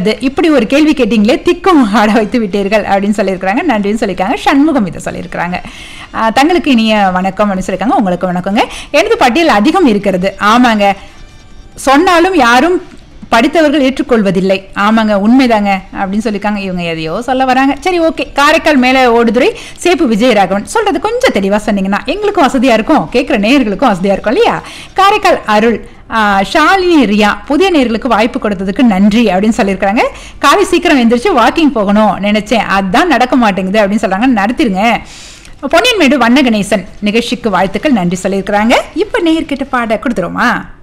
உள்ளது இப்படி ஒரு கேள்வி கேட்டீங்களே திக்கும் ஆட வைத்து விட்டீர்கள் அப்படின்னு சொல்லியிருக்கிறாங்க நன்றின்னு சொல்லியிருக்காங்க சண்முகம் இதை சொல்லியிருக்கிறாங்க ஆஹ் தங்களுக்கு இனிய வணக்கம் அப்படின்னு சொல்லியிருக்காங்க உங்களுக்கு வணக்கங்க எனது பட்டியல் அதிகம் இருக்கிறது ஆமாங்க சொன்னாலும் யாரும் படித்தவர்கள் ஏற்றுக்கொள்வதில்லை ஆமாங்க உண்மைதாங்க அப்படின்னு சொல்லியிருக்காங்க இவங்க எதையோ சொல்ல வராங்க சரி ஓகே காரைக்கால் மேலே ஓடுதுறை சேப்பு விஜயராகவன் சொல்றது கொஞ்சம் தெளிவாக சொன்னீங்கன்னா எங்களுக்கும் வசதியா இருக்கும் கேட்குற நேயர்களுக்கும் வசதியா இருக்கும் இல்லையா காரைக்கால் அருள் ஆஹ் ஷாலினி ரியா புதிய நேர்களுக்கு வாய்ப்பு கொடுத்ததுக்கு நன்றி அப்படின்னு சொல்லியிருக்காங்க காலை சீக்கிரம் எந்திரிச்சு வாக்கிங் போகணும் நினைச்சேன் அதுதான் நடக்க மாட்டேங்குது அப்படின்னு சொல்றாங்க நடத்திருங்க பொன்னியன்மேடு வண்ண கணேசன் நிகழ்ச்சிக்கு வாழ்த்துக்கள் நன்றி சொல்லியிருக்கிறாங்க இப்போ நேர்கிட்ட பாட கொடுத்துருமா